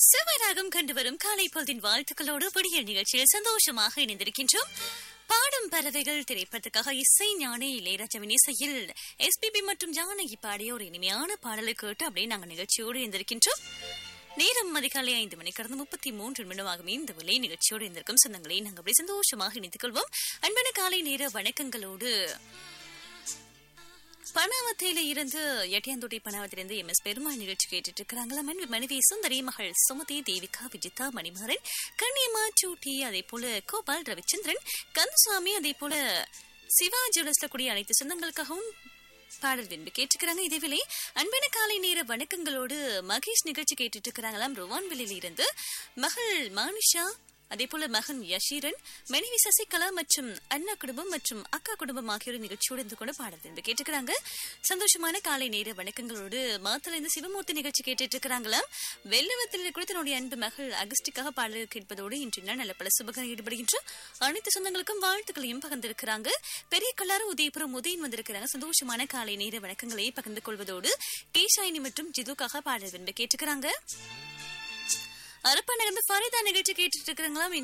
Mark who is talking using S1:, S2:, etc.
S1: செவ்வாய்ராகம் கண்டு வரும் காலை பொழுதின் வாழ்த்துக்களோடு விடியல் நிகழ்ச்சியில் சந்தோஷமாக இணைந்திருக்கின்றோம் பாடும் பறவைகள் திரைப்படத்துக்காக இசை ஞானி இளையராஜாவின் இசையில் எஸ்பிபி மற்றும் ஜானகி பாடிய ஒரு இனிமையான பாடலை கேட்டு அப்படியே நாங்கள் நிகழ்ச்சியோடு இருந்திருக்கின்றோம் நேரம் அதிகாலை ஐந்து மணி கடந்து முப்பத்தி மூன்று நிமிடமாகும் இந்த விலை நிகழ்ச்சியோடு இருந்திருக்கும் சொந்தங்களை நாங்கள் அப்படியே சந்தோஷமாக இணைத்துக் கொள்வோம் அன்பான காலை நேர வணக்கங்களோடு பணாவத்தையில இருந்து எட்டியாந்தோட்டை பணாவத்திலிருந்து எம் எஸ் பெருமாள் நிகழ்ச்சி கேட்டுட்டு இருக்கிறாங்களா மனைவி மனைவி சுந்தரி மகள் சுமதி தேவிகா விஜிதா மணிமாறன் கண்ணியம்மா சூட்டி அதே போல கோபால் ரவிச்சந்திரன் கந்தசுவாமி அதே போல சிவா ஜுவல்ஸ்ல கூடிய அனைத்து சொந்தங்களுக்காகவும் பாடல் விரும்பி கேட்டுக்கிறாங்க இதேவேளை அன்பான காலை நேர வணக்கங்களோடு மகேஷ் நிகழ்ச்சி கேட்டுட்டு இருக்கிறாங்களாம் ருவான்வெளியில இருந்து மகள் மானிஷா அதே போல மகன் யஷீரன் மனைவி சசிகலா மற்றும் அண்ணா குடும்பம் மற்றும் அக்கா குடும்பம் ஆகியோர் நிகழ்ச்சியோடு இருந்து கொண்டு பாடல் விரும்பி கேட்டுக்கிறாங்க சந்தோஷமான காலை நேர வணக்கங்களோடு மாத்தல இருந்து சிவமூர்த்தி நிகழ்ச்சி கேட்டுட்டு இருக்கிறாங்களாம் வெள்ளவத்தில் கூட தன்னுடைய அன்பு மகள் அகஸ்டிக்காக பாடல் கேட்பதோடு இன்று நாள் நல்ல பல சுபகம் ஈடுபடுகின்ற அனைத்து சொந்தங்களுக்கும் வாழ்த்துக்களையும் பகிர்ந்திருக்கிறாங்க பெரிய கல்லாறு உதயபுரம் உதயன் வந்திருக்கிறாங்க சந்தோஷமான காலை நேர வணக்கங்களை பகிர்ந்து கொள்வதோடு கேஷாயினி மற்றும் ஜிதுக்காக பாடல் விரும்பி கேட்டுக்கிறாங்க அரப்பா நகர்ந்து ஃபரிதா நிகழ்ச்சி கேட்டுட்டு இருக்கிறாங்களாம்